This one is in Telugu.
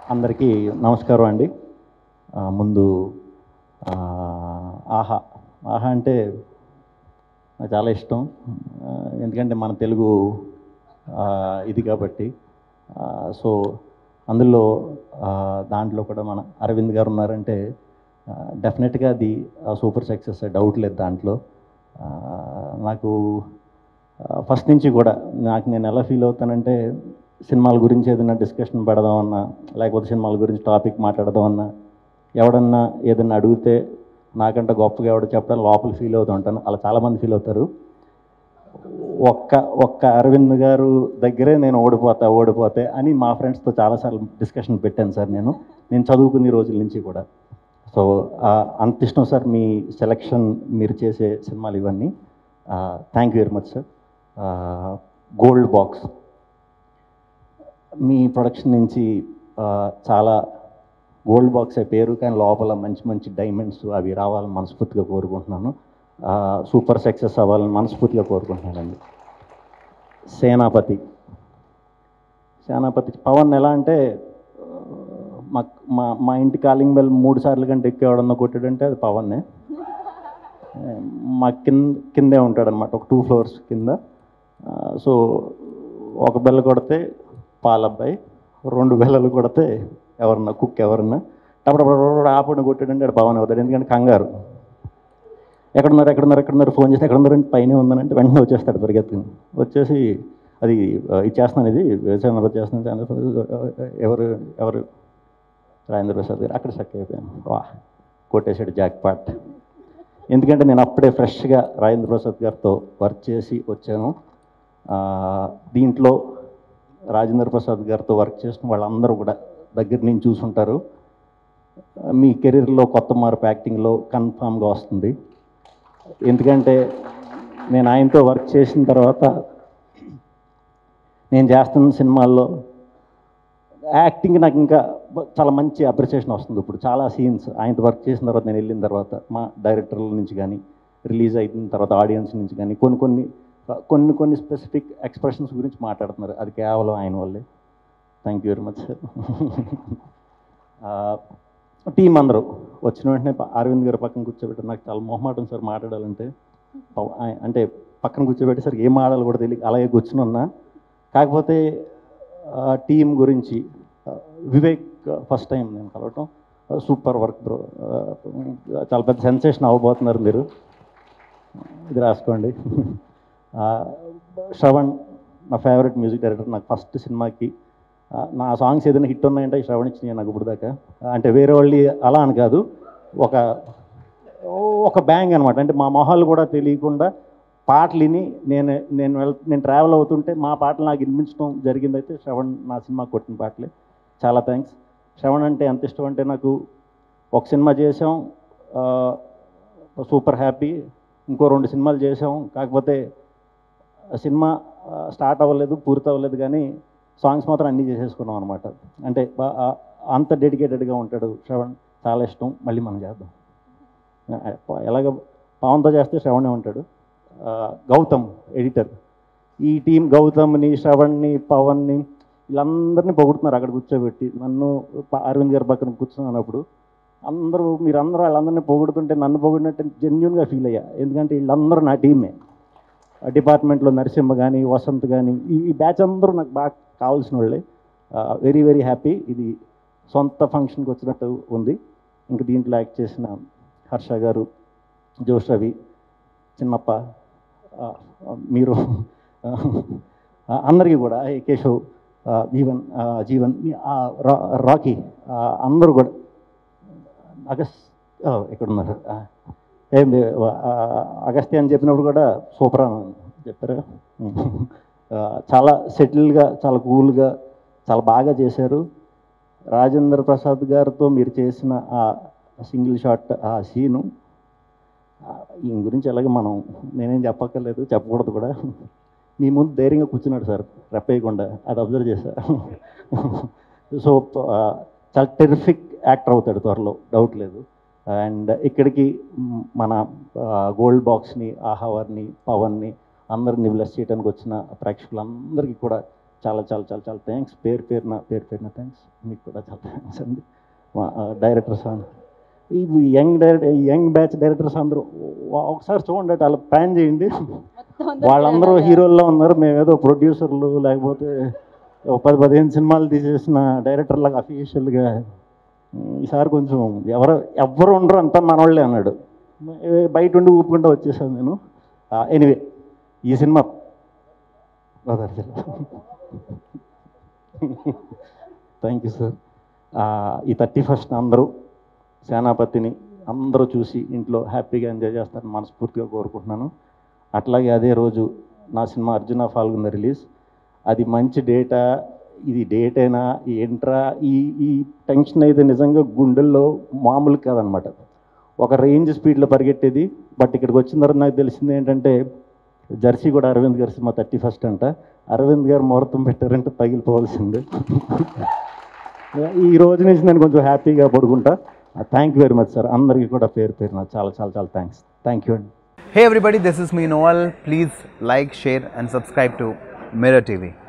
అందరికీ నమస్కారం అండి ఆ, ముందు ఆ, ఆహా ఆహా అంటే నాకు చాలా ఇష్టం ఆ, ఎందుకంటే మన తెలుగు ఆ, ఇది కాబట్టి ఆ, సో అందులో ఆ, దాంట్లో కూడా మన అరవింద్ గారు ఉన్నారంటే డెఫినెట్గా అది సూపర్ సక్సెస్ డౌట్ లేదు దాంట్లో ఆ, నాకు ఫస్ట్ నుంచి కూడా నాకు నేను ఎలా ఫీల్ అవుతానంటే సినిమాల గురించి ఏదైనా డిస్కషన్ పెడదామన్నా లేకపోతే సినిమాల గురించి టాపిక్ మాట్లాడదామన్నా ఎవడన్నా ఏదన్నా అడిగితే నాకంటే గొప్పగా ఎవడో చెప్పడం లోపల ఫీల్ అవుతూ ఉంటాను అలా చాలామంది ఫీల్ అవుతారు ఒక్క ఒక్క అరవింద్ గారు దగ్గరే నేను ఓడిపోతా ఓడిపోతే అని మా ఫ్రెండ్స్తో చాలాసార్లు డిస్కషన్ పెట్టాను సార్ నేను నేను చదువుకునే రోజుల నుంచి కూడా సో ఆ, అంత ఇష్టం సార్ మీ సెలెక్షన్ మీరు చేసే సినిమాలు ఇవన్నీ thank you very much sir gold box మీ ప్రొడక్షన్ నుంచి ఆ, చాలా గోల్డ్ బాక్స్ పేరు కానీ లోపల మంచి మంచి డైమండ్స్ అవి రావాలని మనస్ఫూర్తిగా కోరుకుంటున్నాను ఆ, సూపర్ సక్సెస్ అవ్వాలని మనస్ఫూర్తిగా కోరుకుంటున్నానండి సేనాపతి సేనాపతి పవన్ ఎలా అంటే ఆ, మా మా మా ఇంటి కాలింగ్ బెల్ మూడు సార్లు కంటే ఎక్కువ ఎవడన్నా కొట్టాడంటే అది పవన్నే ఆ, మా కింద కిందే ఉంటాడనమాట ఒక టూ ఫ్లోర్స్ కింద ఆ, సో ఒక బెల్ల కొడితే పాలబ్బాయి రెండు బెల్లలు కొడితే ఎవరన్నా కుక్ ఎవరన్నా టపటపడ ఆపడిని కొట్టాడంటే అది పవన్ అవుతాడు ఎందుకంటే కంగారు ఎక్కడున్నారు ఎక్కడున్నారు ఎక్కడున్నారు ఫోన్ చేస్తే ఎక్కడున్నారు అంటే పైన ఉందనంటే వెంటనే వచ్చేస్తాడు పరిగెత్తుకుని వచ్చేసి అది ఆ, ఇచ్చేస్తున్నాను ఇది చంద్రబాబు చేస్తున్నాను చంద్రబాబు ఎవరు ఎవరు రాజేంద్ర ప్రసాద్ గారు అక్కడ సక్ అయిపోయాను వా కొట్టేశాడు జాక్ పాట్ ఎందుకంటే నేను అప్పుడే ఫ్రెష్గా రాజేంద్ర ప్రసాద్ గారితో వర్క్ చేసి వచ్చాను ఆ, దీంట్లో రాజేంద్ర ప్రసాద్ గారితో వర్క్ చేసిన వాళ్ళందరూ కూడా దగ్గర నుంచి చూసుంటారు మీ కెరీర్లో కొత్త మార్పు యాక్టింగ్లో కన్ఫామ్గా వస్తుంది ఎందుకంటే నేను ఆయనతో వర్క్ చేసిన తర్వాత నేను చేస్తున్న సినిమాల్లో యాక్టింగ్ నాకు ఇంకా బ- చాలా మంచి అప్రిసియేషన్ వస్తుంది ఇప్పుడు చాలా సీన్స్ ఆయనతో వర్క్ చేసిన తర్వాత నేను వెళ్ళిన తర్వాత మా డైరెక్టర్ల నుంచి కానీ రిలీజ్ అయిన తర్వాత ఆడియన్స్ నుంచి కానీ కొన్ని కొన్ని కొన్ని కొన్ని స్పెసిఫిక్ ఎక్స్ప్రెషన్స్ గురించి మాట్లాడుతున్నారు అది కేవలం ఆయన వల్లే thank you very much sir team అందరూ వచ్చిన వెంటనే ప- అరవింద్ గారు పక్కన కూర్చోబెట్టారు నాకు చాలా మొహమాటం సార్ మాట్లాడాలంటే పవ- ఆయ- అంటే పక్కన కూర్చోబెట్టేసరికి ఏం ఆడాలో కూడా తెలియదు అలాగే కూర్చుని ఉన్నా కాకపోతే టీం గురించి ఆ, వివేక్ ఫస్ట్ టైం నేను కలవటం సూపర్ వర్క్ బ్రో చాలా పెద్ద సెన్సేషన్ అవ్వబోతున్నారు మీరు ఇది రాసుకోండి ఆ, శ్రవణ్ నా ఫేవరెట్ మ్యూజిక్ డైరెక్టర్ నాకు ఫస్ట్ సినిమాకి ఆ, నా సాంగ్స్ ఏదైనా హిట్ ఉన్నాయంటే ఈ శ్రవణ్ ఇచ్చినాయి నాకు ఇప్పుడు దాకా అంటే వేరే వాళ్ళు అలా అని కాదు ఒక ఒక బ్యాంగ్ అనమాట అంటే మా మొహాలు కూడా తెలియకుండా పాటలు విని నేను నేను వెళ్ నేను ట్రావెల్ అవుతుంటే మా పాటలు నాకు వినిపించడం జరిగిందైతే శ్రవణ్ నా సినిమా కొట్టిన పాటలే చాలా థ్యాంక్స్ శ్రవణ్ అంటే ఎంత ఇష్టం అంటే నాకు ఒక సినిమా చేసాం ఆ, సూపర్ హ్యాపీ ఇంకో రెండు సినిమాలు చేసాం కాకపోతే ఆ సినిమా ఆ, స్టార్ట్ అవ్వలేదు పూర్తి అవ్వలేదు కానీ సాంగ్స్ మాత్రం అన్నీ చేసేసుకున్నాం అనమాట అంటే బా- ఆ- అంత డెడికేటెడ్గా ఉంటాడు శ్రవణ్ చాలా ఇష్టం మళ్ళీ మనం చేద్దాం ఆ, ఎలాగ పవన్తో చేస్తే శ్రవణే ఉంటాడు ఆ, గౌతమ్ ఎడిటర్ ఈ టీం గౌతమ్ని శ్రవణ్ని పవన్ని వీళ్ళందరినీ పొగుడుతున్నారు అక్కడ కూర్చోబెట్టి నన్ను ప- అరవింద్ గారి పక్కన కూర్చున్నప్పుడు అందరూ మీరందరూ వాళ్ళందరినీ పొగుడుతుంటే నన్ను పొగిడినట్టు జెన్యున్గా ఫీల్ అయ్యా ఎందుకంటే వీళ్ళందరూ నా టీమే డిపార్ట్మెంట్లో నరసింహ కానీ వసంత్ కానీ ఈ ఈ బ్యాచ్ అందరూ నాకు బాగా కావాల్సిన వాళ్ళే వెరీ వెరీ హ్యాపీ ఇది సొంత ఫంక్షన్కి వచ్చినట్టు ఉంది ఇంక దీంట్లో యాక్ట్ చేసిన హర్ష గారు జోష్ రవి చిన్నప్ప ఆ, మీరు ఆ, అందరికీ కూడా ఏ కేశవ్ ఆ, జీవన్ ఆ, జీవన్ ఆ, రా- రాకీ ఆ, అందరూ కూడా అగస్ ఆ, ఎక్కడున్నారు ఆ, ఏం లే- ఆ, అగస్త్య అని చెప్పినప్పుడు కూడా సూపర్ అని చెప్పారు ఆ, చాలా సెటిల్గా చాలా కూల్గా చాలా బాగా చేశారు రాజేంద్ర ప్రసాద్ గారితో మీరు చేసిన ఆ సింగిల్ షాట్ ఆ సీను ఆ, ఈయన గురించి అలాగే మనం నేనేం చెప్పక్కర్లేదు చెప్పకూడదు కూడా మీ ముందు ధైర్యంగా కూర్చున్నాడు సార్ రెప్పేయకుండా అది అబ్జర్వ్ చేశా సో ఆ, చాలా టెరిఫిక్ యాక్టర్ అవుతాడు త్వరలో డౌట్ లేదు అండ్ ఇక్కడికి మ్, మన గోల్డ్ బాక్స్ని ఆహావర్ని పవన్ని అందరిని బ్లెస్ చేయడానికి వచ్చిన ప్రేక్షకులందరికీ కూడా చాలా చాలా చాలా చాలా థ్యాంక్స్ పేరు పేరున పేరు పేరున థ్యాంక్స్ మీకు కూడా చాలా థ్యాంక్స్ అండి మా డైరెక్టర్స్ ఈ young director young batch directors అందరూ వా- ఒకసారి చూడండి అటు అలా ప్లాన్ చేయండి వాళ్ళందరూ హీరోల్లో ఉన్నారు మేమేదో ప్రొడ్యూసర్లు లేకపోతే ఒక పది పదిహేను సినిమాలు తీసేసిన డైరెక్టర్లాగా అఫీషియల్గా ఈసారి కొంచెం ఎవరు ఎవ్వరు ఉండరు అంతా మనవాళ్ళే అన్నాడు ఏ, బయట ఉండి ఊపుకుంటూ వచ్చేసాను నేను ఎనివే ఈ సినిమా గోదావరి జిల్లా థ్యాంక్ యూ సార్ ఈ థర్టీ ఫస్ట్ అందరూ సేనాపతిని అందరూ చూసి ఇంట్లో హ్యాపీగా ఎంజాయ్ చేస్తారని మనస్ఫూర్తిగా కోరుకుంటున్నాను అట్లాగే అదే రోజు నా సినిమా అర్జున ఫాల్గుంద రిలీజ్ అది మంచి డేటా ఇది డేటేనా ఏంట్రా ఈ ఈ టెన్షన్ అయితే నిజంగా గుండెల్లో మామూలు కాదనమాట ఒక రేంజ్ స్పీడ్లో పరిగెట్టేది బట్ ఇక్కడికి వచ్చిన తర్వాత నాకు తెలిసింది ఏంటంటే జెర్సీ కూడా అరవింద్ గారి సినిమా థర్టీ ఫస్ట్ అంట అరవింద్ గారు ముహూర్తం పెట్టారంటే పగిలిపోవాల్సిందే ఈ రోజు నుంచి నేను కొంచెం హ్యాపీగా పడుకుంటా thank you very much sir అందరికీ కూడా పేరు పేరు చాలా చాలా చాలా థ్యాంక్స్ థ్యాంక్ యూ అండి Hey everybody, this is me Noel. Please like, share, and subscribe to Mirror TV.